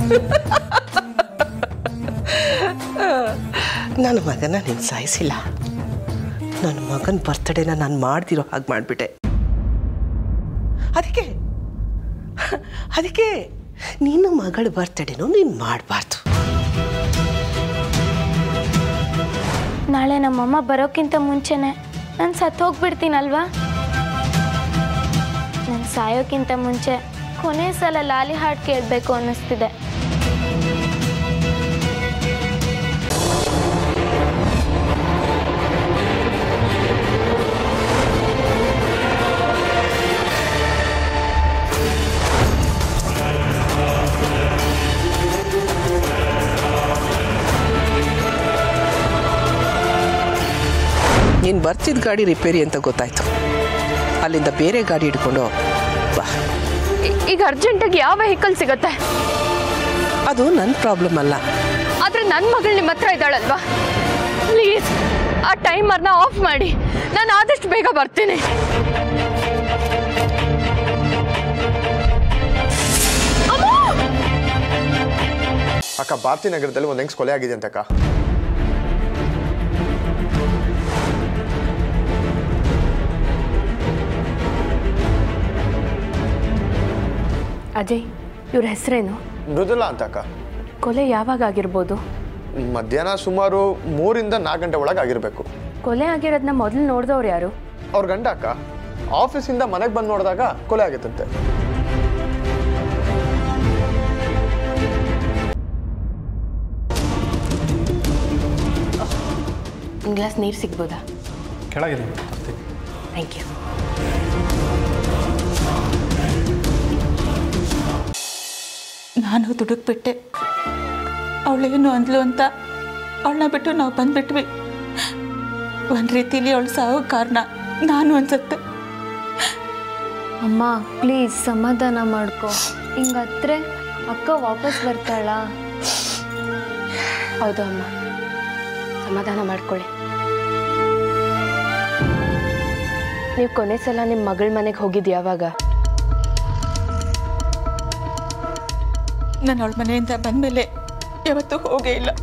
ನನ್ನ ಮಗನ ನೀನು ಸಾಯಿಸಿಲ್ಲ ನನ್ನ ಮಗನ ಬರ್ತಡೇನ ನಾನು ಮಾಡ್ದಿರೋ ಹಾಗೆ ಮಾಡಿಬಿಟ್ಟೆ ಅದಕ್ಕೆ ಅದಕ್ಕೆ ನಿನ್ನ ಮಗಳ ಬರ್ತಡೇನೂ ನೀನು ಮಾಡಬಾರ್ದು ನಾಳೆ ನಮ್ಮಮ್ಮ ಬರೋಕ್ಕಿಂತ ಮುಂಚೆನೆ ನಾನು ಸತ್ತು ಹೋಗ್ಬಿಡ್ತೀನಲ್ವಾ ನಾನು ಸಾಯೋಕ್ಕಿಂತ ಮುಂಚೆ ಕೊನೆ ಸಲ ಲಾಲಿ ಹಾಡು ಕೇಳಬೇಕು ಅನ್ನಿಸ್ತಿದೆ ನೀನು ಬರ್ತಿದ್ದ ಗಾಡಿ ರಿಪೇರಿ ಅಂತ ಗೊತ್ತಾಯ್ತು ಅಲ್ಲಿಂದ ಬೇರೆ ಗಾಡಿ ಹಿಡ್ಕೊಂಡು ಬಾ ಈಗ ಅರ್ಜೆಂಟಾಗಿ ಯಾವ ವೆಹಿಕಲ್ ಸಿಗುತ್ತೆ ಅದು ನನ್ನ ಪ್ರಾಬ್ಲಮ್ ಅಲ್ಲ ಆದರೆ ನನ್ನ ಮಗಳು ನಿಮ್ಮ ಹತ್ರ ಇದ್ದಾಳಲ್ವಾ ಪ್ಲೀಸ್ ಆ ಟೈಮರ್ನ ಆಫ್ ಮಾಡಿ ನಾನು ಆದಷ್ಟು ಬೇಗ ಬರ್ತೀನಿ ಅಕ್ಕ ಭಾರತಿ ನಗರದಲ್ಲಿ ಒಂದು ಹೆಂಗ್ಸ್ ಕೊಲೆ ಆಗಿದೆ ಅಂತ ಅಕ್ಕ ಅಜಯ್ ಇವ್ರ ಹೆಸರೇನು ಮೃದುಲಾ ಅಂತ ಅಕ್ಕ ಕೊಲೆ ಯಾವಾಗ ಆಗಿರ್ಬೋದು ಮಧ್ಯಾಹ್ನ ಸುಮಾರು ಮೂರಿಂದ ನಾಲ್ಕು ಗಂಟೆ ಒಳಗೆ ಆಗಿರಬೇಕು ಕೊಲೆ ಆಗಿರೋದನ್ನ ಮೊದಲು ನೋಡಿದವ್ರು ಯಾರು ಅವ್ರ ಗಂಡ ಅಕ್ಕ ಆಫೀಸಿಂದ ಮನೆಗೆ ಬಂದು ನೋಡಿದಾಗ ಕೊಲೆ ಆಗಿತ್ತಂತೆ ಒಂದು ಗ್ಲಾಸ್ ನೀರು ಸಿಗ್ಬೋದಾ ಕೆಳಗಿದೆ ಥ್ಯಾಂಕ್ ಯು ನಾನು ದುಡುಕ್ಬಿಟ್ಟೆ ಅವಳೇನು ಅಂದ್ಲು ಅಂತ ಅವಳನ್ನ ಬಿಟ್ಟು ನಾವು ಬಂದ್ಬಿಟ್ವಿ ಒಂದು ರೀತಿಲಿ ಅವಳು ಸಾವು ಕಾರಣ ನಾನು ಅನ್ಸುತ್ತೆ ಅಮ್ಮ ಪ್ಲೀಸ್ ಸಮಾಧಾನ ಮಾಡ್ಕೊ ಹಿಂಗತ್ರೆ ಅಕ್ಕ ವಾಪಸ್ ಬರ್ತಾಳ ಹೌದು ಅಮ್ಮ ಸಮಾಧಾನ ಮಾಡ್ಕೊಳ್ಳಿ ನೀವು ಕೊನೆ ಸಲ ನಿಮ್ಮ ಮಗಳ ಮನೆಗೆ ಹೋಗಿದ್ದು ಯಾವಾಗ ನಾನು ಅವಳ ಮನೆಯಿಂದ ಬಂದಮೇಲೆ ಯಾವತ್ತೂ ಹೋಗೇ ಇಲ್ಲ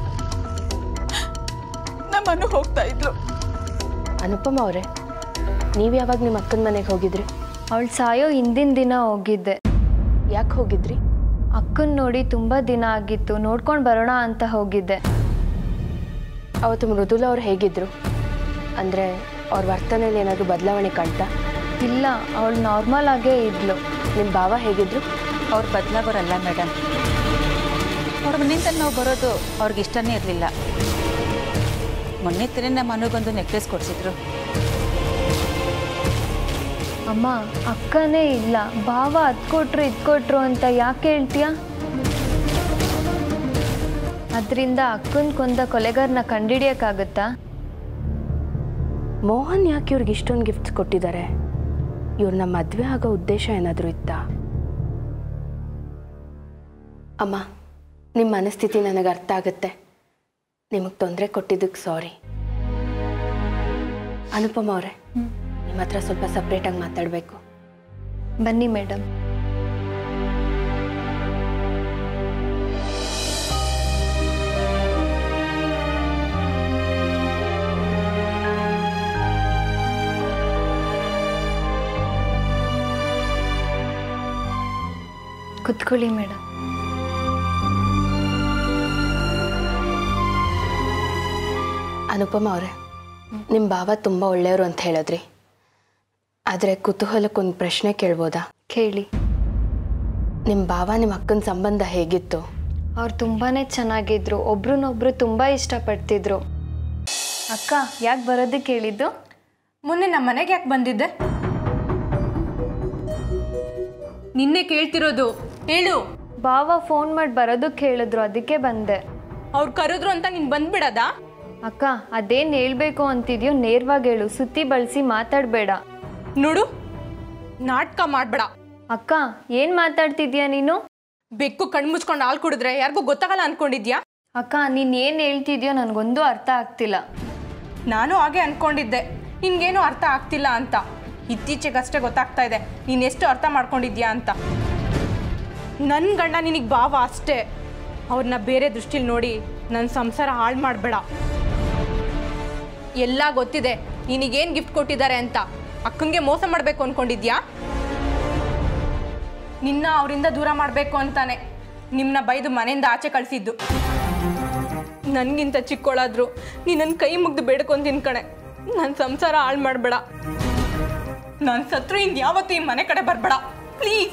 ನಮ್ಮನ್ನು ಹೋಗ್ತಾ ಇದ್ಲು ಅನುಪಮ ಅವರೇ ನೀವು ಯಾವಾಗ ನಿಮ್ಮ ಅಕ್ಕನ ಮನೆಗೆ ಹೋಗಿದ್ರಿ ಅವಳು ಸಾಯೋ ಹಿಂದಿನ ದಿನ ಹೋಗಿದ್ದೆ ಯಾಕೆ ಹೋಗಿದ್ರಿ ಅಕ್ಕನ್ ನೋಡಿ ತುಂಬ ದಿನ ಆಗಿತ್ತು ನೋಡ್ಕೊಂಡು ಬರೋಣ ಅಂತ ಹೋಗಿದ್ದೆ ಅವತ್ತು ಮೃದುಲ ಅವ್ರು ಹೇಗಿದ್ರು ಅಂದರೆ ಅವ್ರ ವರ್ತನೆಯಲ್ಲಿ ಏನಾದರೂ ಬದಲಾವಣೆ ಕಾಣ್ತಾ ಇಲ್ಲ ಅವಳು ನಾರ್ಮಲ್ ಆಗೇ ಇದ್ಲು ನಿಮ್ಮ ಭಾವ ಹೇಗಿದ್ರು ಅವ್ರು ಬದಲಾಗೋರಲ್ಲ ಮೇಡಮ್ ಅವ್ರ ಮನೆಯಿಂದ ನಾವು ಬರೋದು ಅವ್ರಿಗೆ ಇಷ್ಟನೇ ಇರಲಿಲ್ಲ ಮೊನ್ನೆ ತಿರುಗಿ ನಮ್ಮ ಮನೆಗೊಂದು ನೆಕ್ಲೆಸ್ ಕೊಡಿಸಿದ್ರು ಅಮ್ಮ ಅಕ್ಕನೇ ಇಲ್ಲ ಭಾವ ಅದ್ ಕೊಟ್ರು ಇದ್ ಕೊಟ್ರು ಅಂತ ಯಾಕೆ ಹೇಳ್ತೀಯ ಅದರಿಂದ ಅಕ್ಕನ ಕೊಂದ ಕೊಲೆಗಾರನ ಕಂಡಿಡಿಯಕ್ಕಾಗತ್ತಾ ಮೋಹನ್ ಯಾಕೆ ಇವ್ರಿಗೆ ಇಷ್ಟೊಂದು ಗಿಫ್ಟ್ಸ್ ಕೊಟ್ಟಿದ್ದಾರೆ ಇವ್ರನ್ನ ಮದುವೆ ಆಗೋ ಉದ್ದೇಶ ಏನಾದರೂ ಇತ್ತಾ ಅಮ್ಮ ನಿಮ್ಮ ಮನಸ್ಥಿತಿ ನನಗೆ ಅರ್ಥ ಆಗುತ್ತೆ ನಿಮಗೆ ತೊಂದರೆ ಕೊಟ್ಟಿದ್ದಕ್ಕೆ ಸಾರಿ ಅನುಪಮ ಅವರೇ ನಿಮ್ಮ ಹತ್ರ ಸ್ವಲ್ಪ ಸಪ್ರೇಟಾಗಿ ಮಾತಾಡಬೇಕು ಬನ್ನಿ ಮೇಡಮ್ ಕುತ್ಕೊಳ್ಳಿ ಮೇಡಮ್ ಅನುಪಮ ಅವರೇ ನಿಮ್ಮ ಭಾವ ತುಂಬ ಒಳ್ಳೆಯವರು ಅಂತ ಹೇಳಿದ್ರಿ ಆದರೆ ಕುತೂಹಲಕ್ಕೊಂದು ಪ್ರಶ್ನೆ ಕೇಳ್ಬೋದಾ ಕೇಳಿ ನಿಮ್ಮ ಭಾವ ನಿಮ್ಮ ಅಕ್ಕನ ಸಂಬಂಧ ಹೇಗಿತ್ತು ಅವ್ರು ತುಂಬಾ ಚೆನ್ನಾಗಿದ್ರು ಒಬ್ರನ್ನೊಬ್ರು ತುಂಬ ಇಷ್ಟಪಡ್ತಿದ್ರು ಅಕ್ಕ ಯಾಕೆ ಬರೋದಕ್ಕೆ ಹೇಳಿದ್ದು ಮೊನ್ನೆ ನಮ್ಮ ಮನೆಗೆ ಯಾಕೆ ಬಂದಿದ್ದೆ ನಿನ್ನೆ ಕೇಳ್ತಿರೋದು ಹೇಳು ಬಾವ ಫೋನ್ ಮಾಡಿ ಬರೋದಕ್ಕೆ ಹೇಳಿದ್ರು ಅದಕ್ಕೆ ಬಂದೆ ಅವ್ರು ಕರೆದ್ರು ಅಂತ ನೀನು ಬಂದ್ಬಿಡದಾ ಅಕ್ಕ ಅದೇನು ಹೇಳ್ಬೇಕು ಅಂತಿದ್ಯೋ ನೇರವಾಗಿ ಹೇಳು ಸುತ್ತಿ ಬಳಸಿ ಮಾತಾಡಬೇಡ ನೋಡು ನಾಟಕ ಮಾಡಬೇಡ ಅಕ್ಕ ಏನು ಮಾತಾಡ್ತಿದ್ಯಾ ನೀನು ಬೆಕ್ಕು ಕಣ್ಣು ಮುಚ್ಕೊಂಡು ಹಾಲು ಕುಡಿದ್ರೆ ಯಾರಿಗೂ ಗೊತ್ತಾಗಲ್ಲ ಅನ್ಕೊಂಡಿದ್ಯಾ ಅಕ್ಕ ನೀನು ಏನು ಹೇಳ್ತಿದ್ಯೋ ನನಗೊಂದು ಅರ್ಥ ಆಗ್ತಿಲ್ಲ ನಾನು ಹಾಗೆ ಅನ್ಕೊಂಡಿದ್ದೆ ನಿನ್ಗೇನು ಅರ್ಥ ಆಗ್ತಿಲ್ಲ ಅಂತ ಇತ್ತೀಚೆಗಷ್ಟೇ ಗೊತ್ತಾಗ್ತಾ ಇದೆ ನೀನು ಎಷ್ಟು ಅರ್ಥ ಮಾಡ್ಕೊಂಡಿದ್ಯಾ ಅಂತ ನನ್ನ ಗಂಡ ನಿನಗೆ ಭಾವ ಅಷ್ಟೇ ಅವ್ರನ್ನ ಬೇರೆ ದೃಷ್ಟಿಲಿ ನೋಡಿ ನನ್ನ ಸಂಸಾರ ಹಾಳು ಮಾಡಬೇಡ ಎಲ್ಲ ಗೊತ್ತಿದೆ ನಿನಗೇನು ಗಿಫ್ಟ್ ಕೊಟ್ಟಿದ್ದಾರೆ ಅಂತ ಅಕ್ಕಂಗೆ ಮೋಸ ಮಾಡಬೇಕು ಅಂದ್ಕೊಂಡಿದ್ಯಾ ನಿನ್ನ ಅವರಿಂದ ದೂರ ಮಾಡಬೇಕು ಅಂತಾನೆ ನಿಮ್ಮನ್ನ ಬೈದು ಮನೆಯಿಂದ ಆಚೆ ಕಳಿಸಿದ್ದು ನನಗಿಂತ ಚಿಕ್ಕೋಳಾದ್ರು ನೀ ನನ್ನ ಕೈ ಮುಗ್ದು ಬೇಡ್ಕೊಂತೀನಿ ಕಣೆ ನನ್ನ ಸಂಸಾರ ಹಾಳು ಮಾಡಬೇಡ ನನ್ನ ಸತ್ರು ಇನ್ಯಾವತ್ತೂ ಈ ಮನೆ ಕಡೆ ಬರಬೇಡ ಪ್ಲೀಸ್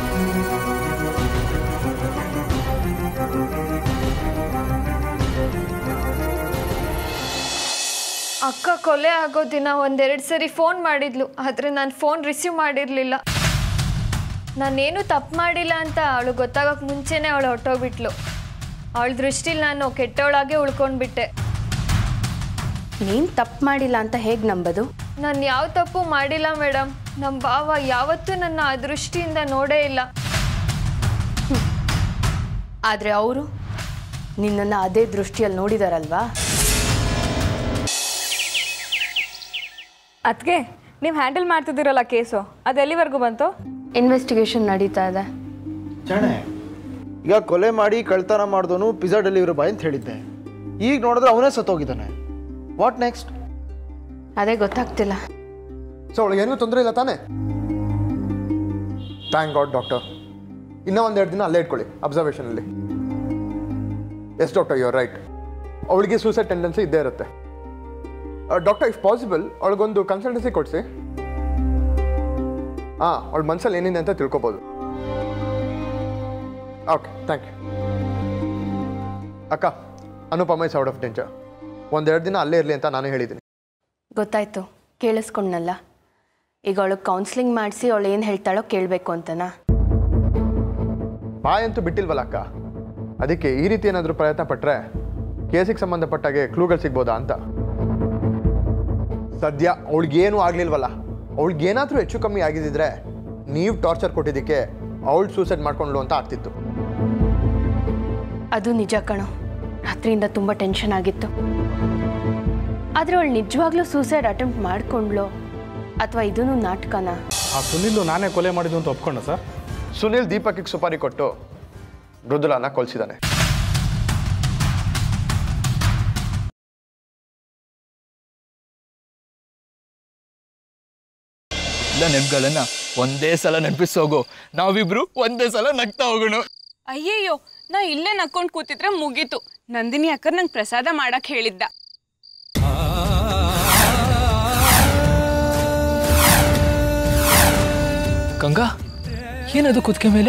ಅಕ್ಕ ಕೊಲೆ ಆಗೋ ದಿನ ಒಂದೆರಡು ಸರಿ ಫೋನ್ ಮಾಡಿದ್ಲು ಆದರೆ ನಾನು ಫೋನ್ ರಿಸೀವ್ ಮಾಡಿರಲಿಲ್ಲ ನಾನೇನು ತಪ್ಪು ಮಾಡಿಲ್ಲ ಅಂತ ಅವಳು ಗೊತ್ತಾಗೋಕೆ ಮುಂಚೆನೇ ಅವಳು ಹೊಟ್ಟೋಗ್ಬಿಟ್ಲು ಅವಳ ದೃಷ್ಟಿಲಿ ನಾನು ಕೆಟ್ಟವಳಾಗೆ ಉಳ್ಕೊಂಡ್ಬಿಟ್ಟೆ ನೀನು ತಪ್ಪು ಮಾಡಿಲ್ಲ ಅಂತ ಹೇಗೆ ನಂಬೋದು ನಾನು ಯಾವ ತಪ್ಪು ಮಾಡಿಲ್ಲ ಮೇಡಮ್ ನಮ್ಮ ಭಾವ ಯಾವತ್ತೂ ನನ್ನ ಆ ದೃಷ್ಟಿಯಿಂದ ನೋಡೇ ಇಲ್ಲ ಆದರೆ ಅವರು ನಿನ್ನನ್ನು ಅದೇ ದೃಷ್ಟಿಯಲ್ಲಿ ನೋಡಿದಾರಲ್ವಾ ಅದಕ್ಕೆ ನೀವು ಹ್ಯಾಂಡಲ್ ಮಾಡ್ತಿದ್ದೀರಲ್ಲ ಕೇಸು ಅದು ಎಲ್ಲಿವರೆಗೂ ಬಂತು ಇನ್ವೆಸ್ಟಿಗೇಷನ್ ನಡೀತಾ ಇದೆ ಜಾಣೆ ಈಗ ಕೊಲೆ ಮಾಡಿ ಕಳ್ತನ ಮಾಡಿದವನು ಪಿಜ್ಜಾ ಡೆಲಿವರಿ ಬಾಯ್ ಅಂತ ಹೇಳಿದ್ದೆ ಈಗ ನೋಡಿದ್ರೆ ಅವನೇ ಸತ್ತೋಗಿದ್ದಾನೆ ವಾಟ್ ನೆಕ್ಸ್ಟ್ ಅದೇ ಗೊತ್ತಾಗ್ತಿಲ್ಲ ಸೊ ಅವಳಿಗೆ ಏನೂ ತೊಂದರೆ ಇಲ್ಲ ತಾನೇ ಥ್ಯಾಂಕ್ ಗಾಡ್ ಡಾಕ್ಟರ್ ಇನ್ನೂ ಒಂದೆರಡು ದಿನ ಅಲ್ಲೇ ಇಟ್ಕೊಳ್ಳಿ ಅಬ್ಸರ್ವೇಷನಲ್ಲಿ ಎಸ್ ಡಾಕ್ಟರ್ ಯು ರೈಟ್ ಅವಳಿಗೆ ಸೂಸೈಡ್ ಟೆಂಡೆನ್ಸಿ ಇದ್ದೇ ಇರುತ್ತೆ ಡಾಕ್ಟರ್ ಇಫ್ ಪಾಸಿಬಲ್ ಅವಳಿಗೊಂದು ಕನ್ಸಲ್ಟೆನ್ಸಿ ಕೊಡಿಸಿ ಹಾಂ ಅವಳ ಮನಸ್ಸಲ್ಲಿ ಏನಿದೆ ಅಂತ ತಿಳ್ಕೊಬೋದು ಓಕೆ ಥ್ಯಾಂಕ್ ಯು ಅಕ್ಕ Anupama is out of danger ಒಂದೆರಡು ದಿನ ಅಲ್ಲೇ ಇರಲಿ ಅಂತ ನಾನು ಹೇಳಿದ್ದೀನಿ ಗೊತ್ತಾಯ್ತು ಕೇಳಿಸ್ಕೊಂಡ್ನಲ್ಲ ಈಗ ಅವಳಿಗೆ ಕೌನ್ಸ್ಲಿಂಗ್ ಮಾಡಿಸಿ ಅವಳು ಏನು ಹೇಳ್ತಾಳೋ ಕೇಳಬೇಕು ಅಂತನಾ ಬಾಯ್ ಅಂತೂ ಬಿಟ್ಟಿಲ್ವಲ್ಲ ಅಕ್ಕ ಅದಕ್ಕೆ ಈ ರೀತಿ ಏನಾದರೂ ಪ್ರಯತ್ನ ಪಟ್ಟರೆ ಕೇಸಿಗೆ ಸಂಬಂಧಪಟ್ಟಾಗೆ ಕ್ಲೂಗಳು ಸಿಗ್ಬೋದಾ ಅಂತ ಸದ್ಯ ಅವಳಿಗೇನು ಆಗಲಿಲ್ವಲ್ಲ ಅವಳಿಗೇನಾದರೂ ಹೆಚ್ಚು ಕಮ್ಮಿ ಆಗಿದ್ದಿದ್ರೆ ನೀವು ಟಾರ್ಚರ್ ಕೊಟ್ಟಿದ್ದಕ್ಕೆ ಅವಳು ಸೂಸೈಡ್ ಮಾಡ್ಕೊಂಡ್ಲು ಅಂತ ಆಗ್ತಿತ್ತು ಅದು ನಿಜ ಕಣೋ ರಾತ್ರಿಯಿಂದ ತುಂಬ ಟೆನ್ಷನ್ ಆಗಿತ್ತು ಆದರೆ ಅವಳು ನಿಜವಾಗ್ಲೂ ಸೂಸೈಡ್ ಅಟೆಂಪ್ಟ್ ಮಾಡ್ಕೊಂಡ್ಲು ಅಥವಾ ಇದೂ ನಾಟಕನ ಆ ಸುನಿಲ್ ನಾನೇ ಕೊಲೆ ಮಾಡಿದ್ದು ಅಂತ ಒಪ್ಕೊಂಡ ಸರ್ ಸುನಿಲ್ ದೀಪಕ್ಕಿಗೆ ಸುಪಾರಿ ಕೊಟ್ಟು ಮೃದುಲಾನ ಕೊಲ್ಸಿದ್ದಾನೆ ಎಲ್ಲ ನೆನಪುಗಳನ್ನ ಒಂದೇ ಸಲ ನೆನಪಿಸೋಗು ನಾವಿಬ್ರು ಒಂದೇ ಸಲ ನಗ್ತಾ ಹೋಗೋಣ ಅಯ್ಯಯ್ಯೋ ನಾ ಇಲ್ಲೇ ನಕ್ಕೊಂಡು ಕೂತಿದ್ರೆ ಮುಗೀತು ನಂದಿನಿ ಅಕ್ಕರ್ ನಂಗೆ ಪ್ರಸಾದ ಮಾಡಕ್ ಹೇಳಿದ್ದ ಗಂಗಾ ಏನದು ಕುದ್ಕೆ ಮೇಲೆ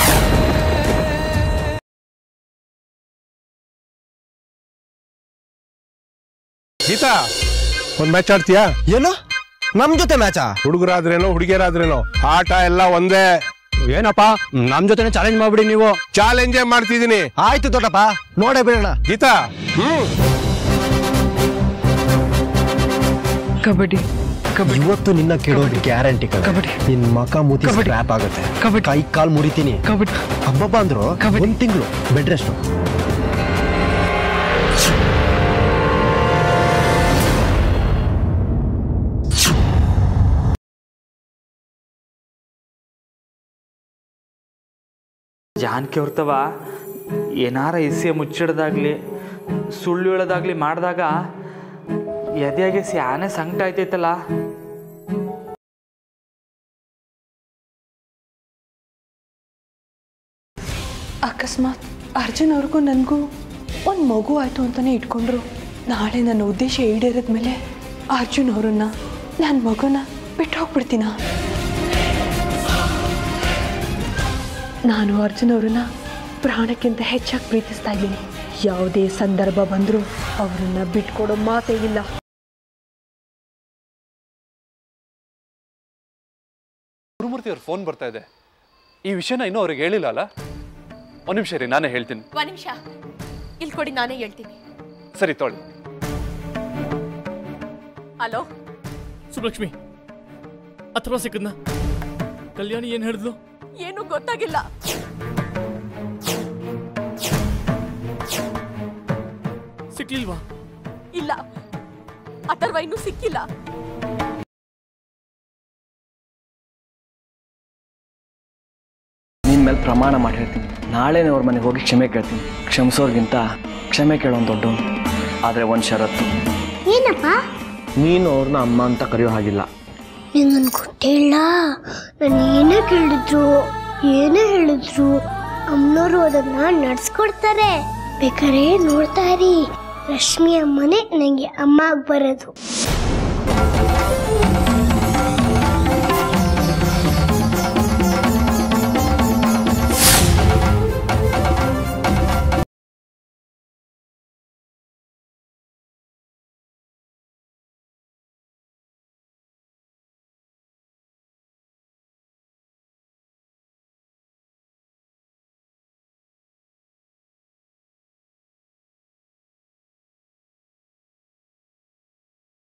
ಗೀತಾ ಒಂದ್ ಮ್ಯಾಚ್ ಆಡ್ತೀಯಾ ಏನು ನಮ್ ಜೊತೆ ಮ್ಯಾಚಾ ಹುಡುಗರಾದ್ರೇನೋ ಹುಡುಗಿಯರಾದ್ರೇನೋ ಆಟ ಎಲ್ಲ ಒಂದೇ ಏನಪ್ಪ ನಮ್ ಜೊತೆನೆ ಚಾಲೆಂಜ್ ಮಾಡ್ಬಿಡಿ ನೀವು ಚಾಲೆಂಜೇ ಮಾಡ್ತಿದೀನಿ ಆಯ್ತು ದೊಡ್ಡಪ್ಪ ನೋಡೇ ಬಿಡೋಣ ಗೀತಾ ಹ್ಮ್ ಕಬಡ್ಡಿ ಇವತ್ತು ನಿನ್ನ ಕೆಡೋದು ಗ್ಯಾರಂಟಿ ಕಬಡ್ಡಿ ನಿನ್ ಮಕ ಮೂತಿ ಸ್ಕ್ರಾಪ್ ಆಗುತ್ತೆ ಕೈ ಕಾಲ್ ಮುರಿತೀನಿ ಕಬಡ್ಡಿ ಹಬ್ಬಬ್ಬ ಅಂದ್ರು ಒಂದ್ ತಿಂಗಳು ಬೆಡ್ ರೆಸ್ಟ್ ಜಾನಕಿ ಹೊರ್ತವ ಏನಾರ ಇಸಿಯ ಮುಚ್ಚಿಡ್ದಾಗ್ಲಿ ಸುಳ್ಳು ಹೇಳೋದಾಗ್ಲಿ ಮಾಡಿದಾಗ ಎದೆಯಾಗೆ ಸ್ಯಾನೆ ಸಂಕಟ ಆಯ್ತೈತಲ್ಲ ಅಕಸ್ಮಾತ್ ಅರ್ಜುನ್ ಅವ್ರಿಗೂ ನನಗೂ ಒಂದು ಮಗು ಆಯಿತು ಅಂತಲೇ ಇಟ್ಕೊಂಡ್ರು ನಾಳೆ ನನ್ನ ಉದ್ದೇಶ ಈಡೇರಿದ ಮೇಲೆ ಅರ್ಜುನ್ ಅವರನ್ನ ನನ್ನ ಮಗುನ ಬಿಟ್ಟು ಹೋಗ್ಬಿಡ್ತೀನ ನಾನು ಅರ್ಜುನ್ ಅವರನ್ನ ಪ್ರಾಣಕ್ಕಿಂತ ಹೆಚ್ಚಾಗಿ ಪ್ರೀತಿಸ್ತಾ ಇದ್ದೀನಿ ಯಾವುದೇ ಸಂದರ್ಭ ಬಂದರೂ ಅವರನ್ನ ಬಿಟ್ಕೊಡೋ ಮಾತೇ ಇಲ್ಲ ಗುರುಮೂರ್ತಿ ಅವ್ರ ಫೋನ್ ಬರ್ತಾ ಇದೆ ಈ ವಿಷಯನ ಇನ್ನೂ ಅವ್ರಿಗೆ ಹೇಳಿಲ್ಲ ಅಲ್ಲ ಒಂದು ನಿಮಿಷ ರೀ ನಾನೇ ಹೇಳ್ತೀನಿ ಒಂದು ನಿಮಿಷ ಇಲ್ಲಿ ಕೊಡಿ ನಾನೇ ಹೇಳ್ತೀನಿ ಸರಿ ತೊಳಿ ಹಲೋ ಸುಬ್ಲಕ್ಷ್ಮಿ ಅಥವಾ ಸಿಕ್ಕದ್ನ ಕಲ್ಯಾಣಿ ಏನ್ ಹೇಳಿದ್ಲು ಏನು ಗೊತ್ತಾಗಿಲ್ಲ ಸಿಕ್ಲಿಲ್ವಾ ಇಲ್ಲ ಅಥರ್ವ ಇನ್ನೂ ಸಿಕ್ಕಿಲ್ಲ ನಿನ್ ಮೇಲೆ ಪ್ರಮಾಣ ಮಾಡಿ ಹೇಳ್ತೀನಿ ನಾಳೆನೇ ಅವ್ರ ಮನೆಗೆ ಹೋಗಿ ಕ್ಷಮೆ ಕೇಳ್ತೀನಿ ಕ್ಷಮಿಸೋರ್ಗಿಂತ ಕ್ಷಮೆ ಕೇಳೋನ್ ದೊಡ್ಡವನು ಆದರೆ ಒಂದು ಷರತ್ತು ಏನಪ್ಪ ನೀನು ಅವ್ರನ್ನ ಅಮ್ಮ ಅಂತ ಕರೆಯೋ ಹಾಗಿಲ್ಲ ನಿಂಗನ್ ಗೊತ್ತಿಲ್ಲ ನಾನು ಏನೇ ಕೇಳಿದ್ರು ಏನೇ ಹೇಳಿದ್ರು ಅಮ್ಮನವರು ಅದನ್ನ ನಡ್ಸ್ಕೊಡ್ತಾರೆ ಬೇಕಾದ್ರೆ ನೋಡ್ತಾ ಇರಿ ರಶ್ಮಿ ಅಮ್ಮನೇ ನನಗೆ ಅಮ್ಮ ಆಗಿ ಬರೋದು